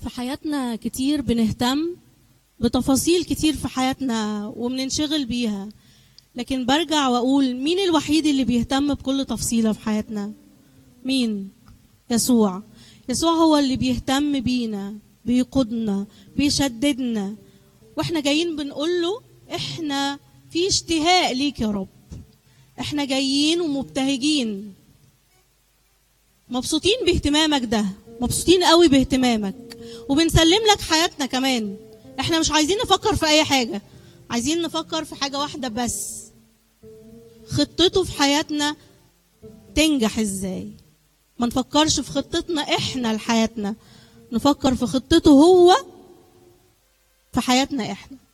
في حياتنا كتير بنهتم بتفاصيل كتير في حياتنا وبننشغل بيها لكن برجع واقول مين الوحيد اللي بيهتم بكل تفصيلة في حياتنا مين يسوع يسوع هو اللي بيهتم بينا بيقودنا بيشددنا واحنا جايين بنقول له احنا في اشتهاء ليك يا رب احنا جايين ومبتهجين مبسوطين باهتمامك ده مبسوطين قوي باهتمامك وبنسلم لك حياتنا كمان احنا مش عايزين نفكر في اي حاجة عايزين نفكر في حاجة واحدة بس خطته في حياتنا تنجح ازاي ما نفكرش في خطتنا احنا لحياتنا نفكر في خطته هو في حياتنا احنا